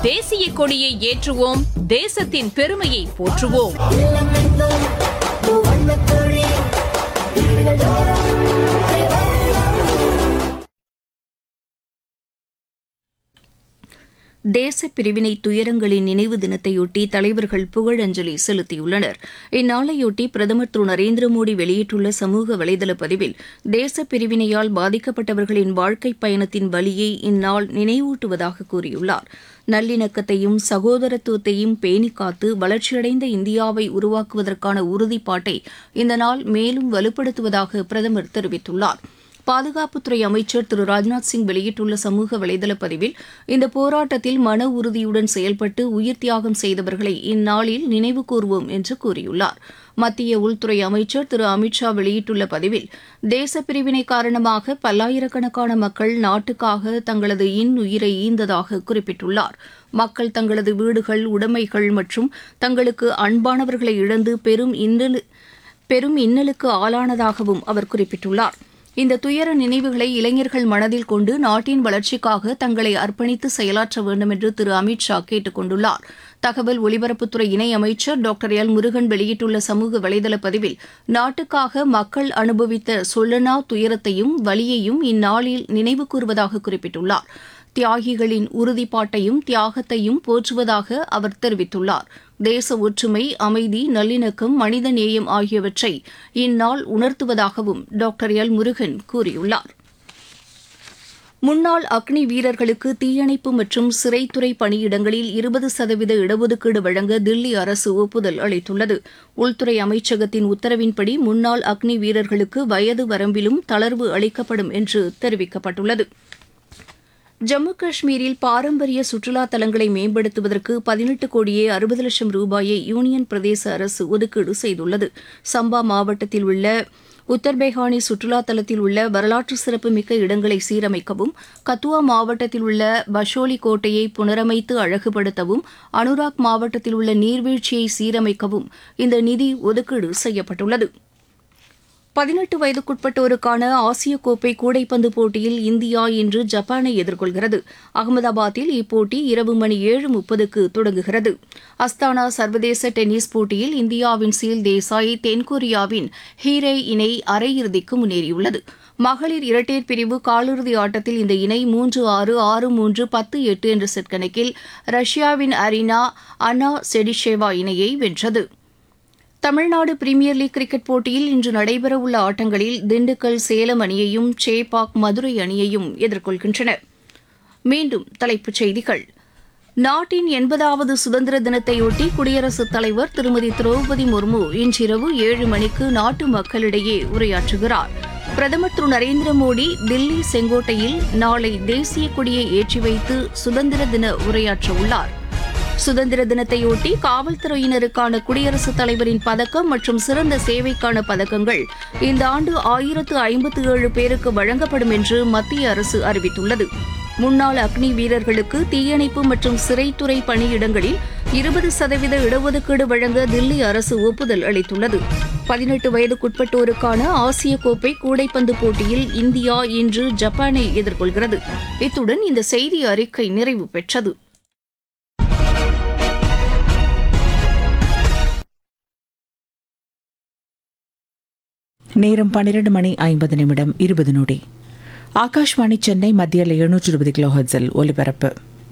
தேசிய கொடியை ஏற்றுவோம் தேசத்தின் பெருமையை போற்றுவோம் தேச பிரிவினை துயரங்களின் நினைவு தினத்தையொட்டி தலைவர்கள் புகழஞ்சலி செலுத்தியுள்ளனர் இந்நாளையொட்டி பிரதமர் திரு நரேந்திர மோடி வெளியிட்டுள்ள சமூக வலைதள பதிவில் தேச பிரிவினையால் பாதிக்கப்பட்டவர்களின் வாழ்க்கை பயணத்தின் வலியை இந்நாள் நினைவூட்டுவதாக கூறியுள்ளார் நல்லிணக்கத்தையும் சகோதரத்துவத்தையும் பேணி காத்து வளர்ச்சியடைந்த இந்தியாவை உருவாக்குவதற்கான உறுதிப்பாட்டை இந்த நாள் மேலும் வலுப்படுத்துவதாக பிரதமர் தெரிவித்துள்ளார் பாதுகாப்புத்துறை அமைச்சர் திரு ராஜ்நாத் சிங் வெளியிட்டுள்ள சமூக வலைதள பதிவில் இந்த போராட்டத்தில் மன உறுதியுடன் செயல்பட்டு உயிர் தியாகம் செய்தவர்களை இந்நாளில் நினைவு கூர்வோம் என்று கூறியுள்ளார் மத்திய உள்துறை அமைச்சர் திரு அமித்ஷா வெளியிட்டுள்ள பதிவில் தேச பிரிவினை காரணமாக பல்லாயிரக்கணக்கான மக்கள் நாட்டுக்காக தங்களது இன்னுயிரை ஈந்ததாக குறிப்பிட்டுள்ளார் மக்கள் தங்களது வீடுகள் உடைமைகள் மற்றும் தங்களுக்கு அன்பானவர்களை இழந்து பெரும் இன்னலு பெரும் இன்னலுக்கு ஆளானதாகவும் அவர் குறிப்பிட்டுள்ளார் இந்த துயர நினைவுகளை இளைஞர்கள் மனதில் கொண்டு நாட்டின் வளர்ச்சிக்காக தங்களை அர்ப்பணித்து செயலாற்ற வேண்டும் என்று திரு அமித்ஷா கேட்டுக் கொண்டுள்ளார் தகவல் ஒலிபரப்புத்துறை இணை அமைச்சர் டாக்டர் எல் முருகன் வெளியிட்டுள்ள சமூக வலைதள பதிவில் நாட்டுக்காக மக்கள் அனுபவித்த சொல்லனா துயரத்தையும் வலியையும் இந்நாளில் நினைவு கூறுவதாக குறிப்பிட்டுள்ளார் தியாகிகளின் உறுதிப்பாட்டையும் தியாகத்தையும் போற்றுவதாக அவர் தெரிவித்துள்ளார் தேச ஒற்றுமை அமைதி நல்லிணக்கம் மனித நேயம் ஆகியவற்றை இந்நாள் உணர்த்துவதாகவும் டாக்டர் எல் முருகன் கூறியுள்ளார் முன்னாள் அக்னி வீரர்களுக்கு தீயணைப்பு மற்றும் சிறைத்துறை பணியிடங்களில் இருபது சதவீத இடஒதுக்கீடு வழங்க தில்லி அரசு ஒப்புதல் அளித்துள்ளது உள்துறை அமைச்சகத்தின் உத்தரவின்படி முன்னாள் அக்னி வீரர்களுக்கு வயது வரம்பிலும் தளர்வு அளிக்கப்படும் என்று தெரிவிக்கப்பட்டுள்ளது ஜம்மு காஷ்மீரில் பாரம்பரிய சுற்றுலா தலங்களை மேம்படுத்துவதற்கு பதினெட்டு கோடியே அறுபது லட்சம் ரூபாயை யூனியன் பிரதேச அரசு ஒதுக்கீடு செய்துள்ளது சம்பா மாவட்டத்தில் உள்ள உத்தர்பேகானி சுற்றுலா தலத்தில் உள்ள வரலாற்று சிறப்புமிக்க இடங்களை சீரமைக்கவும் கத்துவா மாவட்டத்தில் உள்ள பஷோலி கோட்டையை புனரமைத்து அழகுபடுத்தவும் அனுராக் மாவட்டத்தில் உள்ள நீர்வீழ்ச்சியை சீரமைக்கவும் இந்த நிதி ஒதுக்கீடு செய்யப்பட்டுள்ளது பதினெட்டு வயதுக்குட்பட்டோருக்கான ஆசிய கோப்பை கூடைப்பந்து போட்டியில் இந்தியா இன்று ஜப்பானை எதிர்கொள்கிறது அகமதாபாத்தில் இப்போட்டி இரவு மணி ஏழு முப்பதுக்கு தொடங்குகிறது அஸ்தானா சர்வதேச டென்னிஸ் போட்டியில் இந்தியாவின் சீல் தேசாய் தென்கொரியாவின் ஹீரே இணை அரையிறுதிக்கு முன்னேறியுள்ளது மகளிர் இரட்டையர் பிரிவு காலிறுதி ஆட்டத்தில் இந்த இணை மூன்று ஆறு ஆறு மூன்று பத்து எட்டு என்ற செட் கணக்கில் ரஷ்யாவின் அரினா அனா செடிஷேவா இணையை வென்றது தமிழ்நாடு பிரீமியர் லீக் கிரிக்கெட் போட்டியில் இன்று நடைபெறவுள்ள ஆட்டங்களில் திண்டுக்கல் சேலம் அணியையும் சேப்பாக் மதுரை அணியையும் எதிர்கொள்கின்றன மீண்டும் தலைப்புச் செய்திகள் நாட்டின் எண்பதாவது சுதந்திர தினத்தையொட்டி குடியரசுத் தலைவர் திருமதி திரௌபதி முர்மு இன்றிரவு ஏழு மணிக்கு நாட்டு மக்களிடையே உரையாற்றுகிறார் பிரதமர் திரு நரேந்திர மோடி தில்லி செங்கோட்டையில் நாளை தேசிய கொடியை ஏற்றி வைத்து சுதந்திர தின உரையாற்ற உள்ளார் சுதந்திர தினத்தையொட்டி காவல்துறையினருக்கான குடியரசுத் தலைவரின் பதக்கம் மற்றும் சிறந்த சேவைக்கான பதக்கங்கள் இந்த ஆண்டு ஆயிரத்து ஐம்பத்து ஏழு பேருக்கு வழங்கப்படும் என்று மத்திய அரசு அறிவித்துள்ளது முன்னாள் அக்னி வீரர்களுக்கு தீயணைப்பு மற்றும் சிறைத்துறை பணியிடங்களில் இருபது சதவீத இடஒதுக்கீடு வழங்க தில்லி அரசு ஒப்புதல் அளித்துள்ளது பதினெட்டு வயதுக்குட்பட்டோருக்கான ஆசிய கோப்பை கூடைப்பந்து போட்டியில் இந்தியா இன்று ஜப்பானை எதிர்கொள்கிறது இத்துடன் இந்த செய்தி அறிக்கை நிறைவு பெற்றது நேரம் பன்னிரண்டு மணி ஐம்பது நிமிடம் இருபது நொடி ஆகாஷ்வாணி சென்னை மத்தியில் எழுநூற்று இருபது கிலோஹர்ட்ஸில் ஒலிபரப்பு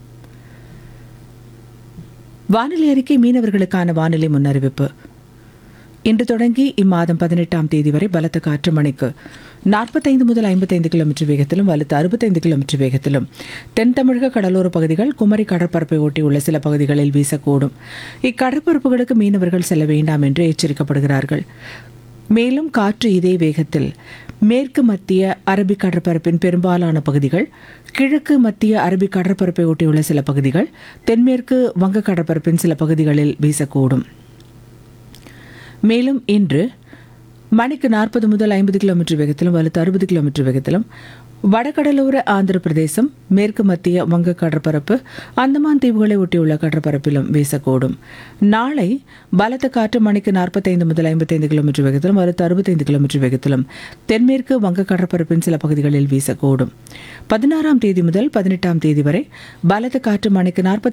வானிலை அறிக்கை மீனவர்களுக்கான வானிலை முன்னறிவிப்பு இன்று தொடங்கி இம்மாதம் பதினெட்டாம் தேதி வரை பலத்த காற்று மணிக்கு நாற்பத்தைந்து முதல் ஐம்பத்தைந்து கிலோமீட்டர் வேகத்திலும் வலுத்து அறுபத்தைந்து கிலோமீட்டர் வேகத்திலும் தென் தமிழக கடலோர பகுதிகள் குமரி கடற்பரப்பை ஒட்டியுள்ள சில பகுதிகளில் வீசக்கூடும் இக்கடற்பரப்புகளுக்கு மீனவர்கள் செல்ல வேண்டாம் என்று எச்சரிக்கப்படுகிறார்கள் மேலும் காற்று இதே வேகத்தில் மேற்கு மத்திய அரபிக் கடற்பரப்பின் பெரும்பாலான பகுதிகள் கிழக்கு மத்திய அரபிக் கடற்பரப்பை ஒட்டியுள்ள சில பகுதிகள் தென்மேற்கு வங்க கடற்பரப்பின் சில பகுதிகளில் வீசக்கூடும் மேலும் இன்று மணிக்கு நாற்பது முதல் ஐம்பது கிலோமீட்டர் வேகத்திலும் வலுத்து அறுபது கிலோமீட்டர் வேகத்திலும் வடகடலோர ஆந்திர பிரதேசம் மேற்கு மத்திய வங்க கடற்பரப்பு அந்தமான் தீவுகளை ஒட்டியுள்ள கடற்பரப்பிலும் வீசக்கூடும் நாளை பலத்த காற்று மணிக்கு நாற்பத்தைந்து முதல் ஐம்பத்தைந்து கிலோமீட்டர் வேகத்திலும் வலுத்து அறுபத்தைந்து கிலோமீட்டர் வேகத்திலும் தென்மேற்கு வங்க கடற்பரப்பின் சில பகுதிகளில் வீசக்கூடும் பதினாறாம் தேதி முதல் பதினெட்டாம் தேதி வரை பலத்த காற்று மணிக்கு நாற்பத்தி